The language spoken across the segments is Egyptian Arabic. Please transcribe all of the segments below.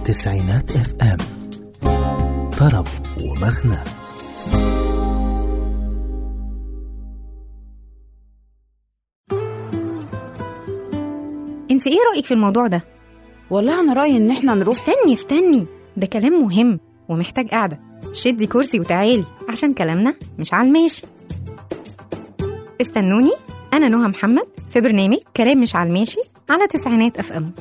تسعينات اف ام طرب ومغنى انت ايه رأيك في الموضوع ده؟ والله انا رايي ان احنا نروح استني استني ده كلام مهم ومحتاج قعدة شدي كرسي وتعالي عشان كلامنا مش على الماشي استنوني أنا نهى محمد في برنامج كلام مش على الماشي على تسعينات اف ام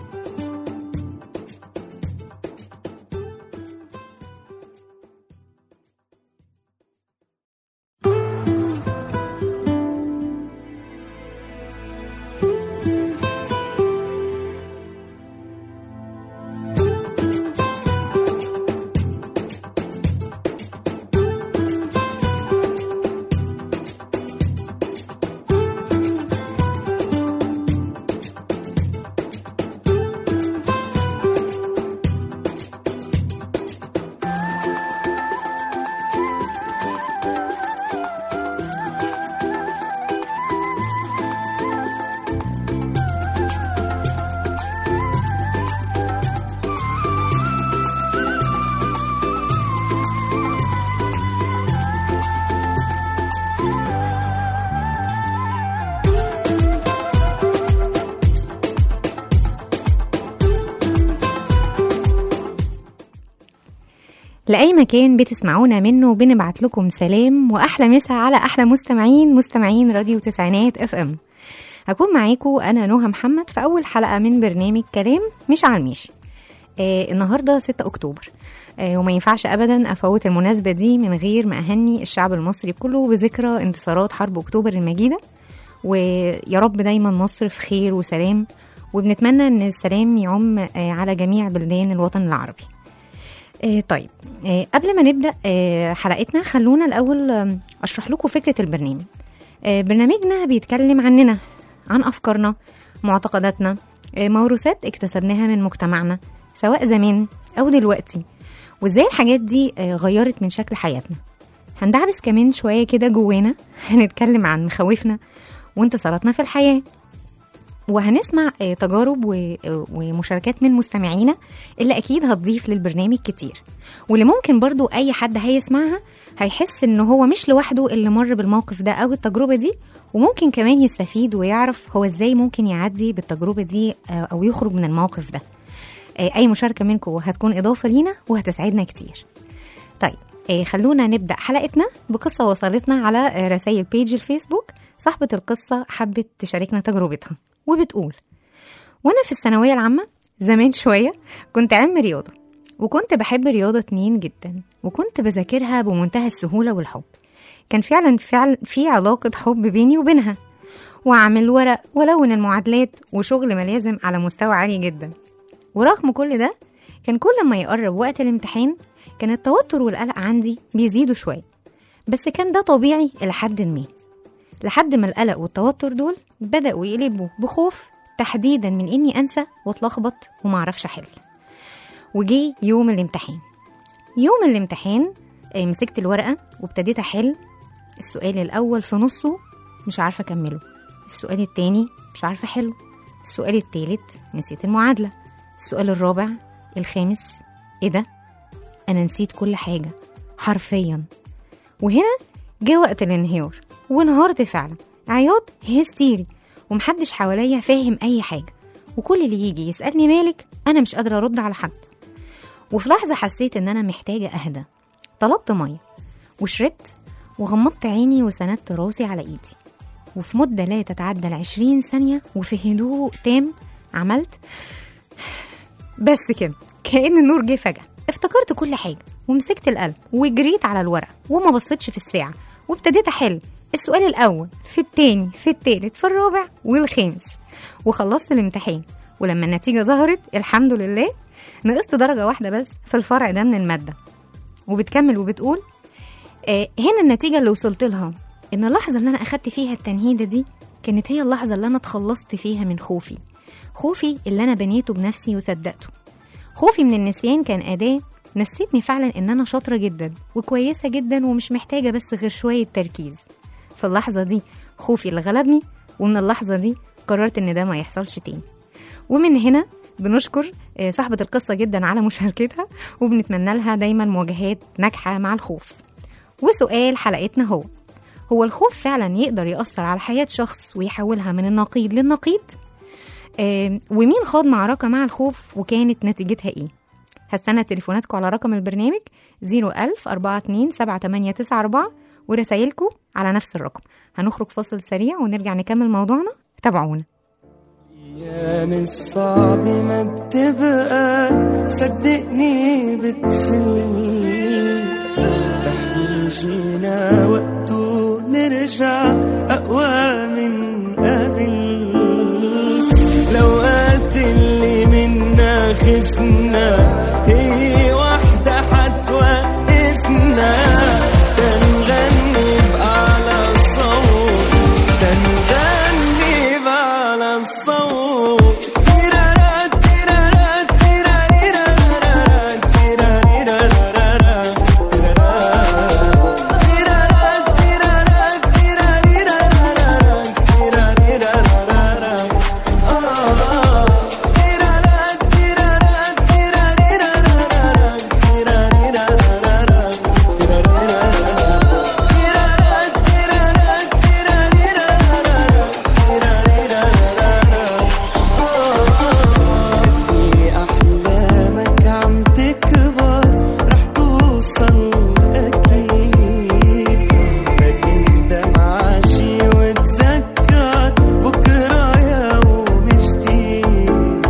لأي مكان بتسمعونا منه بنبعت لكم سلام وأحلى مسا على أحلى مستمعين مستمعين راديو تسعينات اف ام هكون معاكم أنا نهى محمد في أول حلقة من برنامج كلام مش على المشي آه النهاردة 6 أكتوبر آه وما ينفعش أبدا أفوت المناسبة دي من غير ما أهني الشعب المصري كله بذكرى انتصارات حرب أكتوبر المجيدة ويا رب دايما مصر في خير وسلام وبنتمنى ان السلام يعم آه، على جميع بلدان الوطن العربي آه، طيب آه، قبل ما نبدا آه، حلقتنا خلونا الاول آم، اشرح لكم فكره البرنامج آه، برنامجنا بيتكلم عننا عن افكارنا معتقداتنا آه، موروثات اكتسبناها من مجتمعنا سواء زمان او دلوقتي وازاي الحاجات دي آه، غيرت من شكل حياتنا هندعبس كمان شويه كده جوانا هنتكلم عن مخاوفنا وانتصاراتنا في الحياه وهنسمع آه، تجارب و- آه، ومشاركات من مستمعينا اللي اكيد هتضيف للبرنامج كتير واللي ممكن برضو اي حد هيسمعها هيحس ان هو مش لوحده اللي مر بالموقف ده او التجربه دي وممكن كمان يستفيد ويعرف هو ازاي ممكن يعدي بالتجربه دي آه، او يخرج من الموقف ده آه، اي مشاركه منكم هتكون اضافه لينا وهتسعدنا كتير طيب آه، خلونا نبدا حلقتنا بقصه وصلتنا على آه، رسائل بيج الفيسبوك صاحبه القصه حبت تشاركنا تجربتها وبتقول وانا في الثانويه العامه زمان شويه كنت علم رياضه وكنت بحب رياضه اتنين جدا وكنت بذاكرها بمنتهى السهوله والحب كان فعلا فعلا في علاقه حب بيني وبينها واعمل ورق والون المعادلات وشغل ملازم على مستوى عالي جدا ورغم كل ده كان كل ما يقرب وقت الامتحان كان التوتر والقلق عندي بيزيدوا شويه بس كان ده طبيعي إلى حد ما لحد ما القلق والتوتر دول بدأوا يقلبوا بخوف تحديدا من إني أنسى واتلخبط ومعرفش أحل وجي يوم الامتحان يوم الامتحان آه، مسكت الورقة وابتديت أحل السؤال الأول في نصه مش عارفة أكمله السؤال التاني مش عارفة أحله السؤال التالت نسيت المعادلة السؤال الرابع الخامس إيه ده؟ أنا نسيت كل حاجة حرفيا وهنا جه وقت الانهيار وانهارت فعلا عياط هستيري ومحدش حواليا فاهم أي حاجة وكل اللي يجي يسألني مالك أنا مش قادرة أرد على حد وفي لحظة حسيت إن أنا محتاجة أهدى طلبت مية وشربت وغمضت عيني وسندت راسي على إيدي وفي مدة لا تتعدى العشرين ثانية وفي هدوء تام عملت بس كده كأن النور جه فجأة افتكرت كل حاجة ومسكت القلم وجريت على الورقة وما بصيتش في الساعة وابتديت أحل السؤال الأول في التاني في التالت في الرابع والخامس وخلصت الامتحان ولما النتيجة ظهرت الحمد لله نقصت درجة واحدة بس في الفرع ده من المادة وبتكمل وبتقول آه هنا النتيجة اللي وصلت لها إن اللحظة اللي أنا أخدت فيها التنهيدة دي كانت هي اللحظة اللي أنا اتخلصت فيها من خوفي خوفي اللي أنا بنيته بنفسي وصدقته خوفي من النسيان كان أداة نسيتني فعلا إن أنا شاطرة جدا وكويسة جدا ومش محتاجة بس غير شوية تركيز في اللحظة دي خوفي اللي غلبني ومن اللحظة دي قررت إن ده ما يحصلش تاني ومن هنا بنشكر آه، صاحبة القصة جدا على مشاركتها وبنتمنى لها دايما مواجهات ناجحة مع الخوف وسؤال حلقتنا هو هو الخوف فعلا يقدر يأثر على حياة شخص ويحولها من النقيض للنقيض آه، ومين خاض معركة مع الخوف وكانت نتيجتها ايه هستنى تليفوناتكم على رقم البرنامج 01000 42 7894 ورسايلكم على نفس الرقم هنخرج فاصل سريع ونرجع نكمل موضوعنا تابعونا أيام الصعب ما بتبقى صدقني بتفل رح يجينا وقت نرجع أقوى من قبل الأوقات اللي منا خفنا هي وحدة حتوقفنا تنغني بأعلى صوت تنغني بأعلى الصوت تيرارا تيرارا تيراريرارارا تيراريرارارا تيرارا تيرارا تيراريرارارا تيراريرارارا آه تيرارا تيرارا تيراريرارارا تيراريرارارا أحلامك عم تكبر رح توصل أكيد ما تندم عاشي وتذكر بكرة يوم جديد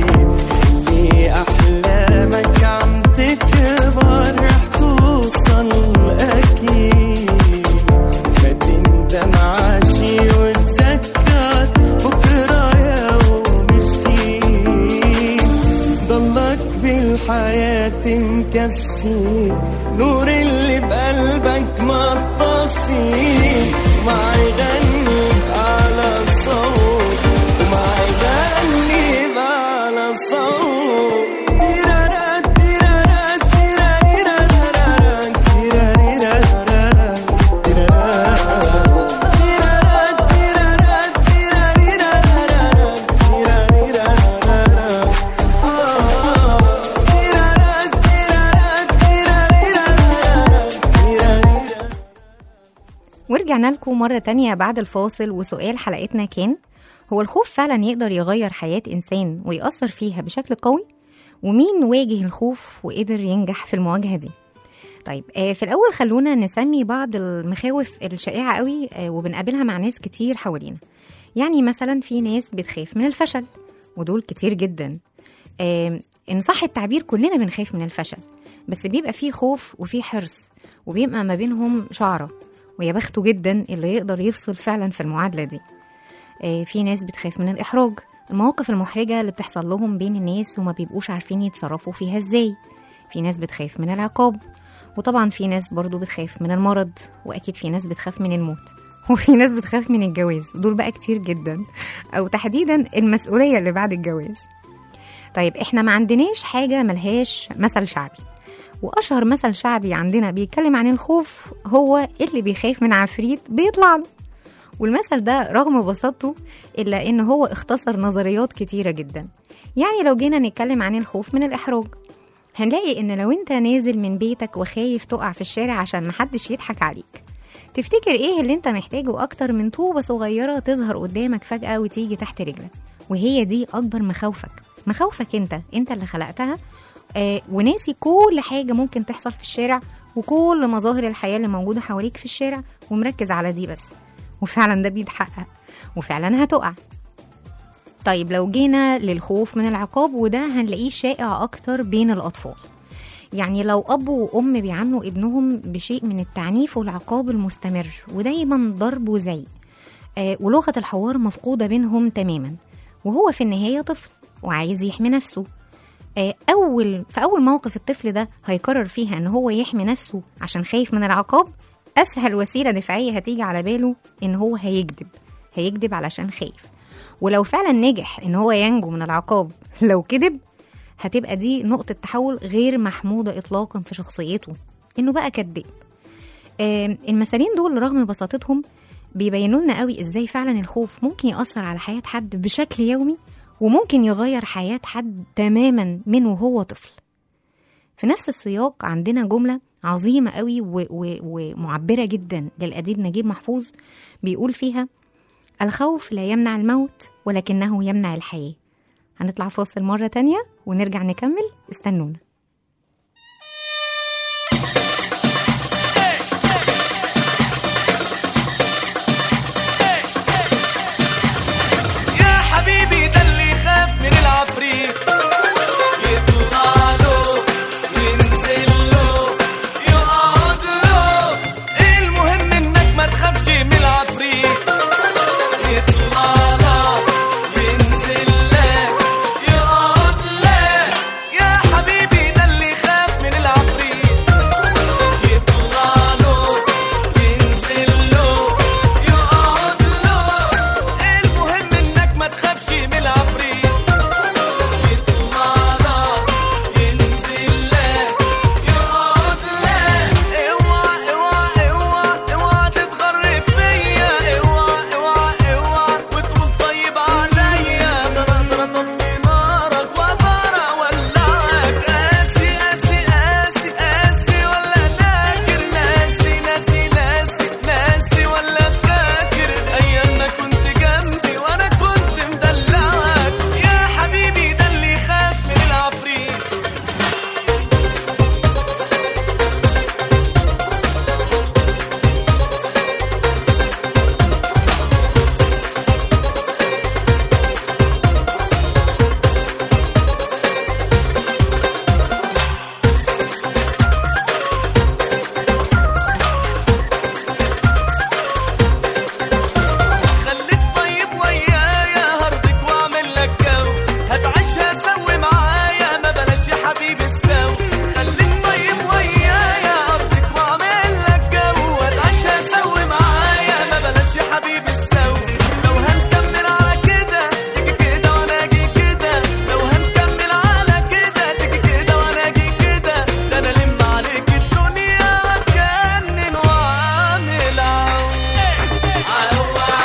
اللي أحلامك عم تكبر رح توصل أكيد ما تندم عاشي وتذكر بكرة يوم جديد ضلك بالحياة مكفي نور اللي بقلبك ما تطفي ما يغني على صوت وما يغني على صوت تيرارا تيرارا تيراريرارارا تيراريرارارا تيرارا تيرارا تيرارا تيراريرارارا تيراريرارارا آه تيرارا تيرارا تيراريرارارا تيراريرارارا ورجعنا لكم مرة تانية بعد الفاصل وسؤال حلقتنا كان هو الخوف فعلا يقدر يغير حياة إنسان ويأثر فيها بشكل قوي ومين واجه الخوف وقدر ينجح في المواجهة دي طيب آه، في الأول خلونا نسمي بعض المخاوف الشائعة قوي آه، وبنقابلها مع ناس كتير حوالينا يعني مثلا في ناس بتخاف من الفشل ودول كتير جدا آه، إن صح التعبير كلنا بنخاف من الفشل بس بيبقى فيه خوف وفيه حرص وبيبقى ما بينهم شعرة ويا بخته جدا اللي يقدر يفصل فعلا في المعادلة دي آه، في ناس بتخاف من الإحراج المواقف المحرجة اللي بتحصل لهم بين الناس وما بيبقوش عارفين يتصرفوا فيها ازاي في ناس بتخاف من العقاب وطبعا في ناس برضو بتخاف من المرض وأكيد في ناس بتخاف من الموت وفي ناس بتخاف من الجواز دول بقى كتير جدا أو تحديدا المسؤولية اللي بعد الجواز طيب احنا ما عندناش حاجة ملهاش مثل شعبي وأشهر مثل شعبي عندنا بيتكلم عن الخوف هو اللي بيخاف من عفريت بيطلع له والمثل ده رغم بساطته إلا إن هو اختصر نظريات كتيرة جدا يعني لو جينا نتكلم عن الخوف من الإحراج هنلاقي إن لو أنت نازل من بيتك وخايف تقع في الشارع عشان محدش يضحك عليك تفتكر إيه اللي أنت محتاجه أكتر من طوبة صغيرة تظهر قدامك فجأة وتيجي تحت رجلك وهي دي أكبر مخاوفك مخاوفك أنت أنت اللي خلقتها آه وناسي كل حاجة ممكن تحصل في الشارع وكل مظاهر الحياة اللي موجودة حواليك في الشارع ومركز على دي بس وفعلا ده بيتحقق وفعلا هتقع طيب لو جينا للخوف من العقاب وده هنلاقيه شائع أكتر بين الأطفال يعني لو أب وأم بيعاملوا ابنهم بشيء من التعنيف والعقاب المستمر ودايما ضرب وزعيق آه ولغة الحوار مفقودة بينهم تماما وهو في النهاية طفل وعايز يحمي نفسه آه، اول في اول موقف الطفل ده هيقرر فيها ان هو يحمي نفسه عشان خايف من العقاب اسهل وسيله دفاعيه هتيجي على باله ان هو هيكذب هيكذب علشان خايف ولو فعلا نجح ان هو ينجو من العقاب لو كذب هتبقى دي نقطه تحول غير محموده اطلاقا في شخصيته انه بقى كذاب آه، المثالين دول رغم بساطتهم بيبينوا لنا قوي ازاي فعلا الخوف ممكن يأثر على حياة حد بشكل يومي وممكن يغير حياة حد تماما من وهو طفل في نفس السياق عندنا جملة عظيمة قوي و- و- ومعبرة جدا للأديب نجيب محفوظ بيقول فيها الخوف لا يمنع الموت ولكنه يمنع الحياة هنطلع فاصل مرة تانية ونرجع نكمل استنونا يا حبيبي ده اللي يخاف من العفريت يطلع له ينزل له يقعد له المهم انك ما تخافش من العفريت يطلع لك ينزل لك يقعد لك يا حبيبي ده اللي يخاف من العفريت يطلع له ينزل له يقعد له المهم انك ما تخافش من العفريت يطلع لك ينزل لك يقعد لك اوعى اوعى اوعى اوعى تتغر فيا اوعى اوعى اوعى وتقول طيب عليا ده انا اقدر اطفي نارك واقدر اولعك قاسي قاسي قاسي قاسي ولا ناكر ناسي ناسي ناسي ناسي ولا فاكر ايام ما كنت جنبي وانا كنت مدلعك يا حبيبي ده اللي يخاف من العفريت خليك طيب ويايا هرضك واعمل لك جو هتعيشها سوي معايا ما بلاش يا حبيبي السو خليك طيب ويايا هرضك واعمل لك جو هتعيشها سوي معايا ما بلاش يا حبيبي السو لو هنكمل على كده تيجي كده وانا اجي كده لو هنكمل على كده تيجي كده وانا اجي كده ده انا لم عليك الدنيا واتجنن واعمل عو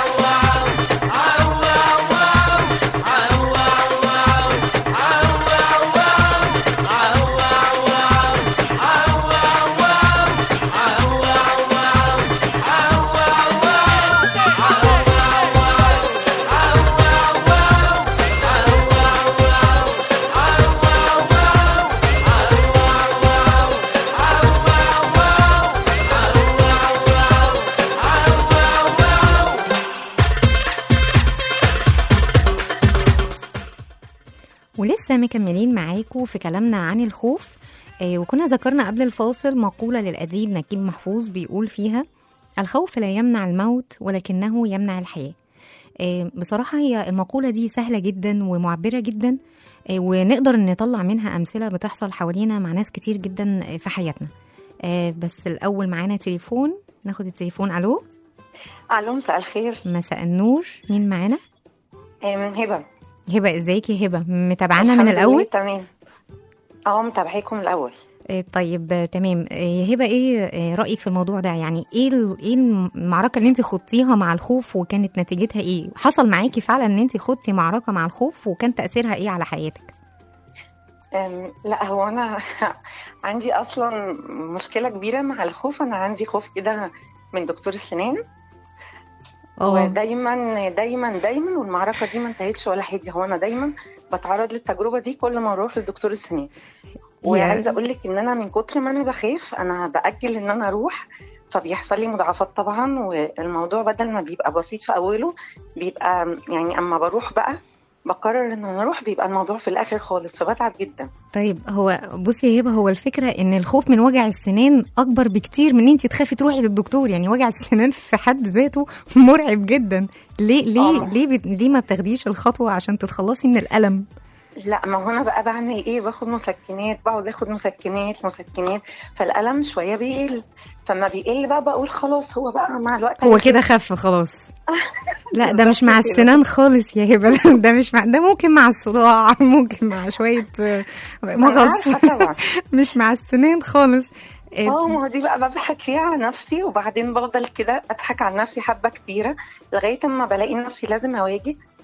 ولسه مكملين معاكم في كلامنا عن الخوف آه، وكنا ذكرنا قبل الفاصل مقولة للأديب نجيب محفوظ بيقول فيها الخوف لا يمنع الموت ولكنه يمنع الحياة آه، بصراحة هي المقولة دي سهلة جدا ومعبرة جدا آه، ونقدر نطلع منها أمثلة بتحصل حوالينا مع ناس كتير جدا آه، في حياتنا آه، بس الأول معانا تليفون ناخد التليفون ألو الو مساء الخير مساء النور مين معانا آه، من هبه هبة ازيك يا هبة متابعانا من الحمد لله الأول تمام اه متابعيكم الاول آه، طيب آه، تمام آه، يا هبه ايه آه، رايك في الموضوع ده يعني ايه ال- ايه المعركه اللي انت خضتيها مع الخوف وكانت نتيجتها ايه حصل معاكي فعلا ان انت خضتي معركه مع الخوف وكان تاثيرها ايه على حياتك أم، لا هو انا عندي اصلا مشكله كبيره مع الخوف انا عندي خوف كده من دكتور السنان اه ودايما دايما دايما والمعركه دي ما انتهتش ولا حاجه هو انا دايما بتعرض للتجربه دي كل ما اروح لدكتور السنان وعايزه اقول لك ان انا من كتر ما انا بخاف انا باجل ان انا اروح فبيحصل لي مضاعفات طبعا والموضوع بدل ما بيبقى بسيط في اوله بيبقى يعني اما بروح بقى بقرر ان انا اروح بيبقى الموضوع في الاخر خالص فبتعب جدا طيب هو بصي يا هبه هو الفكره ان الخوف من وجع السنان اكبر بكتير من ان انت تخافي تروحي للدكتور يعني وجع السنان في حد ذاته مرعب جدا ليه ليه آه. ليه بت- ليه ما بتاخديش الخطوه عشان تتخلصي من الالم لا ما هو انا بقى بعمل ايه باخد مسكنات بقعد اخد مسكنات مسكنات فالالم شويه بيقل فما بيقل بقى بقول خلاص هو بقى مع الوقت هو كده خف خلاص لا ده مش مع كده. السنان خالص يا هبه ده مش مع ده ممكن مع الصداع ممكن مع شويه آه، أنا مغص عارفة طبعا مش مع السنان خالص آه، اه ما هو دي بقى بضحك فيها على نفسي وبعدين بفضل كده اضحك على نفسي حبه كتيره لغايه اما بلاقي نفسي لازم اواجه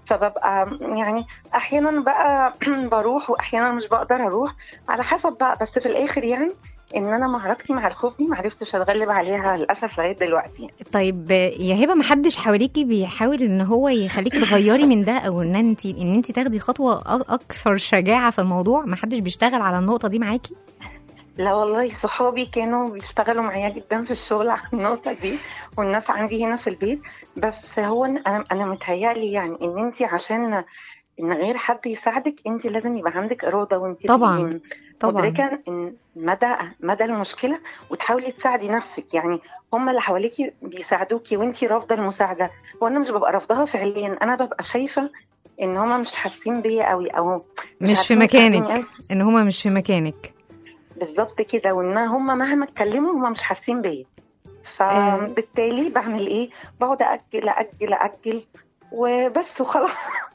فببقى يعني احيانا بقى بروح واحيانا مش بقدر اروح على حسب بقى بس في الاخر يعني ان انا معركتي مع الخوف دي معرفتش اتغلب عليها للاسف لغايه دلوقتي يعني. طيب يا هبه ما حدش حواليكي بيحاول ان هو يخليكي تغيري من ده او ان انت ان انت تاخدي خطوه أ- اكثر شجاعه في الموضوع ما حدش بيشتغل على النقطه دي معاكي لا والله صحابي كانوا بيشتغلوا معايا جدا في الشغل على النقطة دي والناس عندي هنا في البيت بس هو إن انا انا متهيألي يعني ان انت عشان ان غير حد يساعدك انت لازم يبقى عندك اراده وانت طبعاً. تبقي طبعا مدركه ان مدى مدى المشكله وتحاولي تساعدي نفسك يعني هم اللي حواليكي بيساعدوكي وانت رافضه المساعده وانا مش ببقى رافضاها فعليا انا ببقى شايفه ان هم مش حاسين بيا قوي او مش في عارفين يساعدوني مكانك أوي. ان هما مش في مكانك بالظبط كده وان هم مهما اتكلموا هم مش حاسين بيا آه. فبالتالي بعمل ايه بقعد اجل اجل اجل وبس وخلاص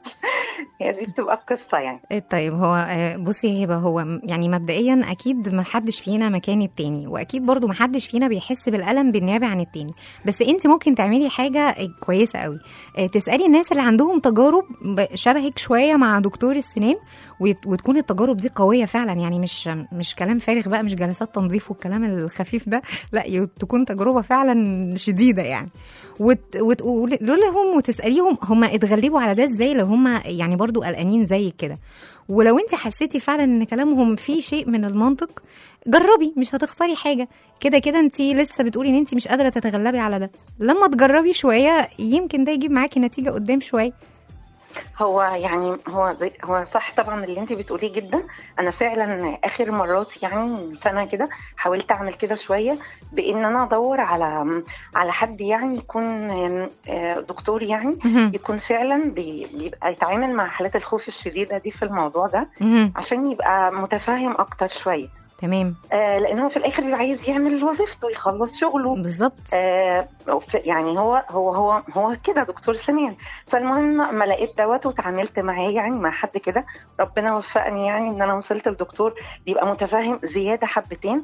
هي دي بتبقى القصه يعني إيه طيب هو آه، بصي يا هبه هو م- يعني مبدئيا اكيد ما حدش فينا مكان التاني واكيد برضو ما حدش فينا بيحس بالالم بالنيابه عن التاني بس انت ممكن تعملي حاجه آه، كويسه قوي آه، تسالي الناس اللي عندهم تجارب ب- شبهك شويه مع دكتور السنان ويت- وتكون التجارب دي قويه فعلا يعني مش مش كلام فارغ بقى مش جلسات تنظيف والكلام الخفيف ده لا ي- تكون تجربه فعلا شديده يعني وت- وتقولي لهم وتساليهم هم اتغلبوا على ده ازاي لو هم يعني برضو قلقانين زيك كده ولو انت حسيتي فعلا ان كلامهم فيه شيء من المنطق جربي مش هتخسري حاجه كده كده انت لسه بتقولي ان انت مش قادره تتغلبي على ده لما تجربي شويه يمكن ده يجيب معاكي نتيجه قدام شويه هو يعني هو زي هو صح طبعا اللي انت بتقوليه جدا انا فعلا اخر مرات يعني من سنه كده حاولت اعمل كده شويه بان انا ادور على على حد يعني يكون آه، دكتور يعني مهم. يكون فعلا بي- بيبقى يتعامل مع حالات الخوف الشديده دي في الموضوع ده مهم. عشان يبقى متفاهم اكتر شويه تمام آه لان هو في الاخر بيبقى عايز يعمل وظيفته يخلص شغله بالظبط آه ف- يعني هو هو هو هو كده دكتور سنان فالمهم ما لقيت دوت وتعاملت معاه يعني مع حد كده ربنا وفقني يعني ان انا وصلت لدكتور بيبقى متفاهم زياده حبتين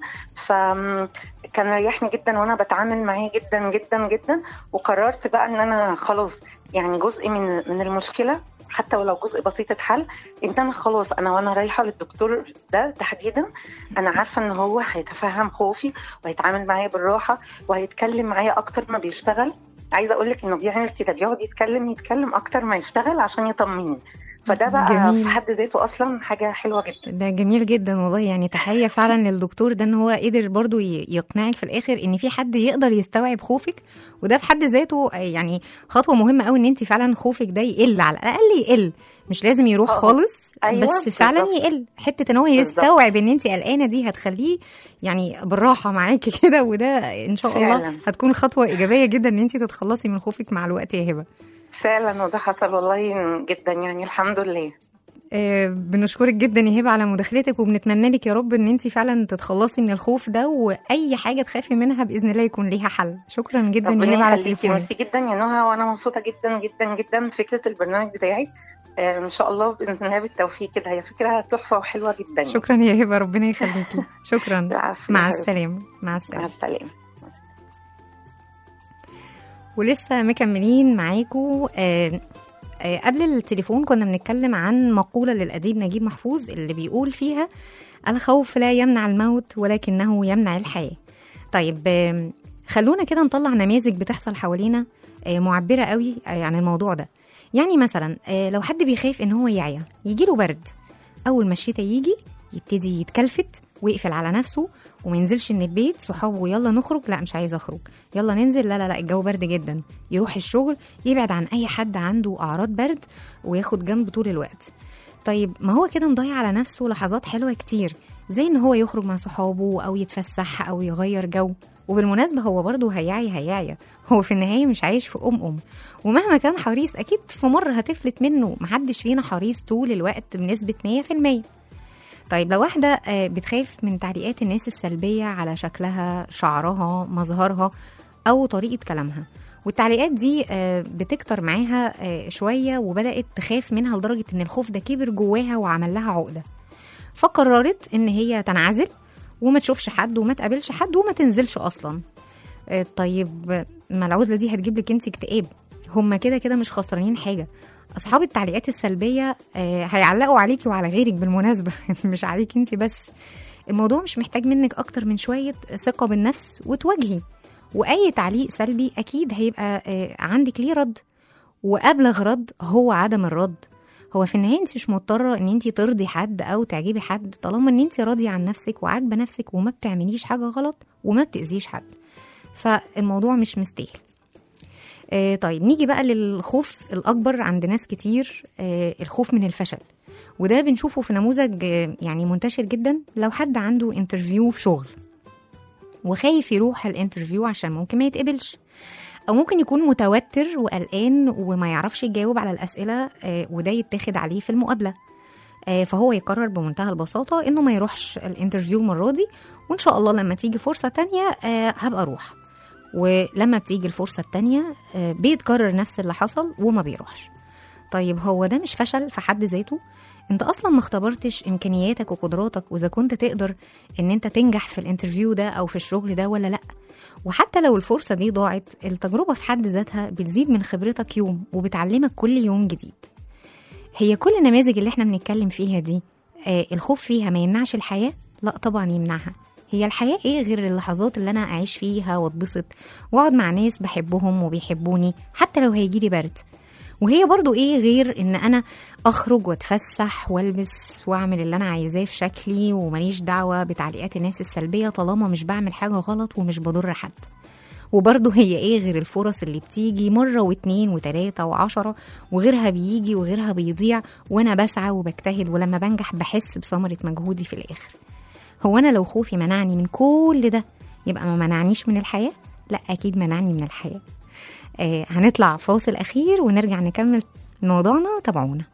فكان ريحني جدا وانا بتعامل معاه جدا جدا جدا وقررت بقى ان انا خلاص يعني جزء من من المشكله حتى ولو جزء بسيط اتحل ان انا خلاص انا وانا رايحه للدكتور ده تحديدا انا عارفه ان هو هيتفهم خوفي وهيتعامل معايا بالراحه وهيتكلم معايا اكتر ما بيشتغل عايزه اقول لك انه بيعمل كده بيقعد يتكلم يتكلم اكتر ما يشتغل عشان يطمني فده بقى جميل. في حد ذاته اصلا حاجه حلوه جدا ده جميل جدا والله يعني تحية فعلا للدكتور ده ان هو قدر برضو ي- يقنعك في الاخر ان في حد يقدر يستوعب خوفك وده في حد ذاته آه، يعني خطوة مهمة قوي ان انت فعلا خوفك ده يقل على الاقل يقل مش لازم يروح آه. خالص أيوة، بس فعلا بالظبط. يقل حتة ان هو بالظبط. يستوعب ان انت قلقانة دي هتخليه يعني بالراحة معاكي كده وده ان شاء الله فعلا. هتكون خطوة ايجابية جدا ان انت تتخلصي من خوفك مع الوقت يا هبة فعلا وده حصل والله جدا يعني الحمد لله آه، بنشكرك جدا يا هبه على مداخلتك وبنتمنى لك يا رب ان انت فعلا تتخلصي من الخوف ده واي حاجه تخافي منها باذن الله يكون ليها حل شكرا جدا يا هبه ربنا على يخليكي تليفونك ميرسي جدا يا نهى وانا مبسوطه جدا جدا جدا بفكره البرنامج بتاعك آه، ان شاء الله باذن الله بالتوفيق كده هي فكره تحفه وحلوه جدا يعني. شكرا يا هبه ربنا يخليكي شكرا العفو مع يا حبيبتي. السلامه مع مع السلامه السلامه ولسه مكملين معاكم آه آه قبل التليفون كنا بنتكلم عن مقولة للأديب نجيب محفوظ اللي بيقول فيها الخوف لا يمنع الموت ولكنه يمنع الحياة طيب آه خلونا كده نطلع نماذج بتحصل حوالينا آه معبرة قوي آه عن الموضوع ده يعني مثلا آه لو حد بيخاف ان هو يعيا يجيله برد اول ما الشتاء يجي يبتدي يتكلفت ويقفل على نفسه وما ينزلش من البيت صحابه يلا نخرج لا مش عايز اخرج يلا ننزل لا لا لا الجو برد جدا يروح الشغل يبعد عن اي حد عنده اعراض برد وياخد جنب طول الوقت طيب ما هو كده مضيع على نفسه لحظات حلوه كتير زي ان هو يخرج مع صحابه او يتفسح او يغير جو وبالمناسبة هو برضه هيعي هيعيا هو في النهاية مش عايش في أم أم ومهما كان حريص أكيد في مرة هتفلت منه محدش فينا حريص طول الوقت بنسبة 100% طيب لو واحدة آه، بتخاف من تعليقات الناس السلبية على شكلها شعرها مظهرها أو طريقة كلامها والتعليقات دي آه، بتكتر معاها آه، شوية وبدأت تخاف منها لدرجة إن الخوف ده كبر جواها وعمل لها عقدة فقررت إن هي تنعزل وما تشوفش حد وما تقابلش حد وما تنزلش أصلا آه، طيب ما العزلة دي هتجيب لك انت اكتئاب هم كده كده مش خسرانين حاجه اصحاب التعليقات السلبيه آه، هيعلقوا عليكي وعلى غيرك بالمناسبه مش عليك انت بس الموضوع مش محتاج منك اكتر من شويه ثقه بالنفس وتواجهي واي تعليق سلبي اكيد هيبقى آه، عندك ليه رد وابلغ رد هو عدم الرد هو في النهايه انت مش مضطره ان انت ترضي حد او تعجبي حد طالما ان انت راضيه عن نفسك وعاجبه نفسك وما بتعمليش حاجه غلط وما بتاذيش حد فالموضوع مش مستاهل آه طيب نيجي بقى للخوف الأكبر عند ناس كتير آه الخوف من الفشل وده بنشوفه في نموذج آه يعني منتشر جدا لو حد عنده انترفيو في شغل وخايف يروح الانترفيو عشان ممكن ما يتقبلش او ممكن يكون متوتر وقلقان وما يعرفش يجاوب على الاسئله آه، وده يتاخد عليه في المقابله آه، فهو يقرر بمنتهى البساطه انه ما يروحش الانترفيو المره دي وان شاء الله لما تيجي فرصه تانية آه، هبقى اروح ولما بتيجي الفرصه التانية آه، بيتكرر نفس اللي حصل وما بيروحش طيب هو ده مش فشل في حد ذاته انت اصلا ما اختبرتش امكانياتك وقدراتك واذا كنت تقدر ان انت تنجح في الانترفيو ده او في الشغل ده ولا لا وحتى لو الفرصة دي ضاعت التجربة في حد ذاتها بتزيد من خبرتك يوم وبتعلمك كل يوم جديد هي كل النماذج اللي احنا بنتكلم فيها دي آه الخوف فيها ما يمنعش الحياة لا طبعا يمنعها هي الحياة ايه غير اللحظات اللي انا اعيش فيها واتبسط واقعد مع ناس بحبهم وبيحبوني حتى لو هيجيلي برد وهي برضو ايه غير ان انا اخرج واتفسح والبس واعمل اللي انا عايزاه في شكلي وماليش دعوه بتعليقات الناس السلبيه طالما مش بعمل حاجه غلط ومش بضر حد وبرضه هي ايه غير الفرص اللي بتيجي مرة واتنين وتلاتة وعشرة وغيرها بيجي وغيرها بيضيع وانا بسعى وبجتهد ولما بنجح بحس بثمرة مجهودي في الاخر هو انا لو خوفي منعني من كل ده يبقى ما منعنيش من الحياة لا اكيد منعني من الحياة آه هنطلع فاصل اخير ونرجع نكمل موضوعنا تابعونا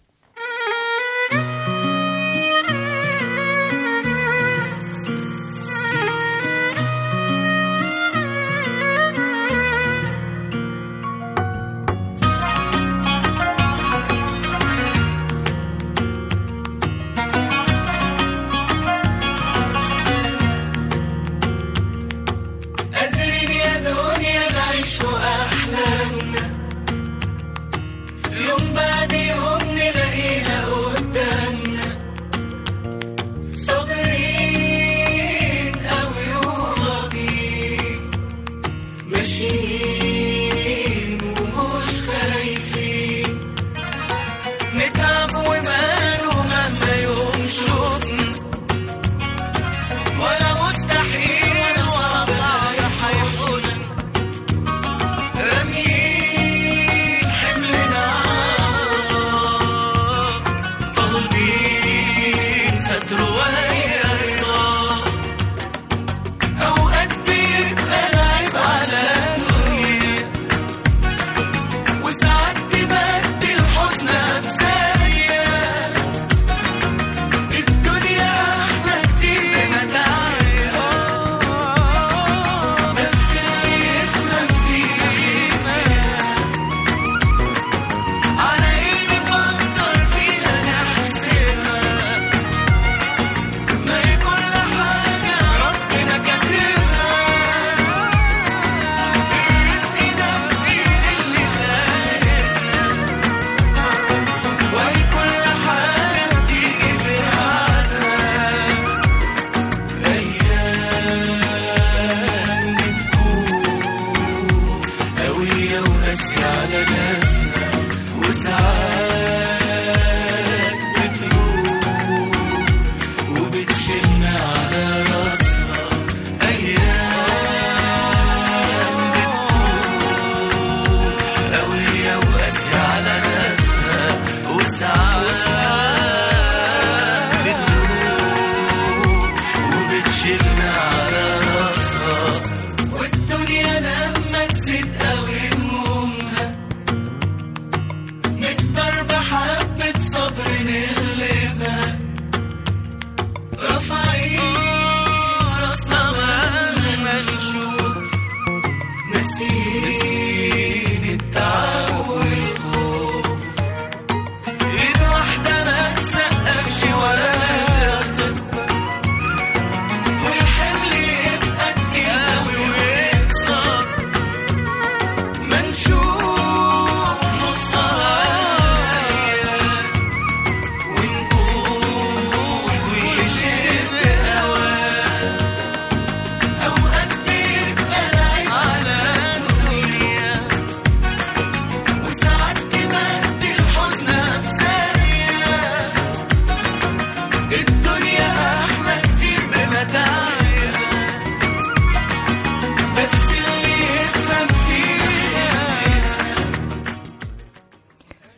قادرين يا دنيا نعيش أحلامنا يوم بعد يوم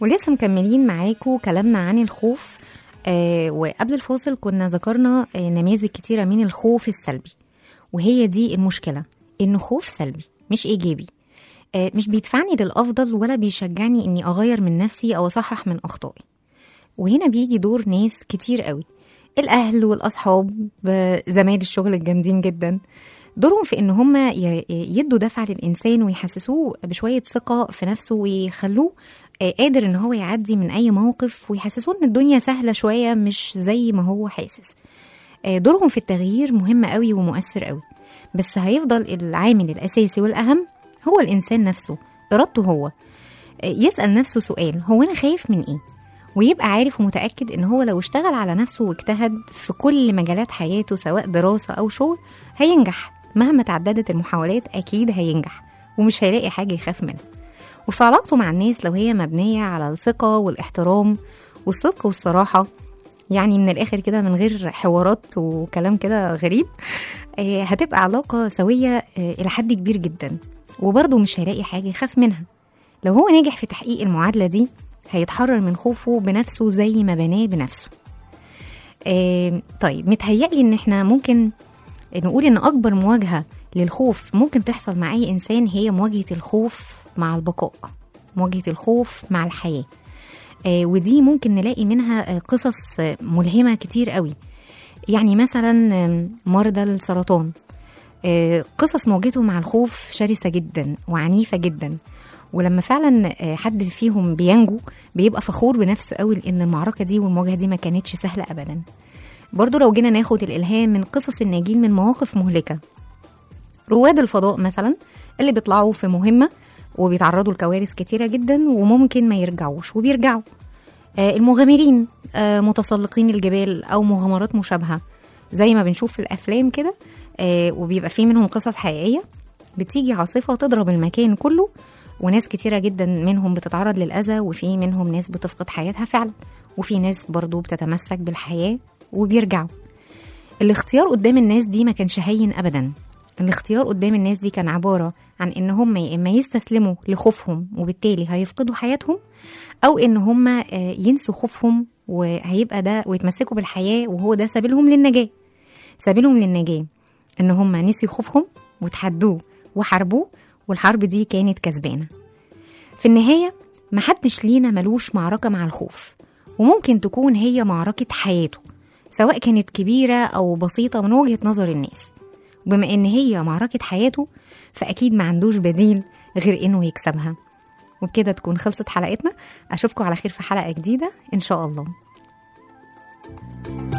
ولسه مكملين معاكم كلامنا عن الخوف آه وقبل الفاصل كنا ذكرنا آه نماذج كتيرة من الخوف السلبي وهي دي المشكلة إنه خوف سلبي مش إيجابي آه مش بيدفعني للأفضل ولا بيشجعني إني أغير من نفسي أو أصحح من أخطائي وهنا بيجي دور ناس كتير قوي الأهل والأصحاب ب- زمايل الشغل الجامدين جدا دورهم في ان هم ي- يدوا دفعه للانسان ويحسسوه بشويه ثقه في نفسه ويخلوه آه، قادر ان هو يعدي من اي موقف ويحسسوه ان الدنيا سهله شويه مش زي ما هو حاسس آه، دورهم في التغيير مهم قوي ومؤثر قوي بس هيفضل العامل الاساسي والاهم هو الانسان نفسه ارادته هو آه، يسال نفسه سؤال هو انا خايف من ايه ويبقى عارف ومتاكد ان هو لو اشتغل على نفسه واجتهد في كل مجالات حياته سواء دراسه او شغل هينجح مهما تعددت المحاولات اكيد هينجح ومش هيلاقي حاجه يخاف منها وفي علاقته مع الناس لو هي مبنيه على الثقه والاحترام والصدق والصراحه يعني من الاخر كده من غير حوارات وكلام كده غريب آه، هتبقى علاقه سويه آه، الى حد كبير جدا وبرضه مش هيلاقي حاجه يخاف منها لو هو ناجح في تحقيق المعادله دي هيتحرر من خوفه بنفسه زي ما بناه بنفسه آه، طيب متهيألي ان احنا ممكن نقول ان اكبر مواجهه للخوف ممكن تحصل مع اي انسان هي مواجهه الخوف مع البقاء مواجهه الخوف مع الحياه آه، ودي ممكن نلاقي منها آه، قصص آه، ملهمه كتير قوي يعني مثلا آم، مرضى السرطان آه، قصص مواجهتهم مع الخوف شرسه جدا وعنيفه جدا ولما فعلا آه، حد فيهم بينجو بيبقى فخور بنفسه قوي لان المعركه دي والمواجهه دي ما كانتش سهله ابدا برضو لو جينا ناخد الالهام من قصص الناجين من مواقف مهلكه رواد الفضاء مثلا اللي بيطلعوا في مهمه وبيتعرضوا لكوارث كتيره جدا وممكن ما يرجعوش وبيرجعوا آه، المغامرين آه، متسلقين الجبال او مغامرات مشابهه زي ما بنشوف في الافلام كده آه، وبيبقى في منهم قصص حقيقيه بتيجي عاصفه تضرب المكان كله وناس كتيرة جدا منهم بتتعرض للأذى وفي منهم ناس بتفقد حياتها فعلا وفي ناس برضو بتتمسك بالحياة وبيرجعوا الاختيار قدام الناس دي ما كانش هين أبدا الاختيار قدام الناس دي كان عبارة عن إن هم يا إما يستسلموا لخوفهم وبالتالي هيفقدوا حياتهم أو إن هم آه، ينسوا خوفهم وهيبقى ده ويتمسكوا بالحياة وهو ده سبيلهم للنجاة سبيلهم للنجاة إن هم نسيوا خوفهم وتحدوه وحاربوه والحرب دي كانت كسبانة في النهاية محدش لينا ملوش معركة مع الخوف وممكن تكون هي معركة حياته سواء كانت كبيرة أو بسيطة من وجهة نظر الناس وبما إن هي معركة حياته فأكيد ما عندوش بديل غير إنه يكسبها وبكده تكون خلصت حلقتنا أشوفكم على خير في حلقة جديدة إن شاء الله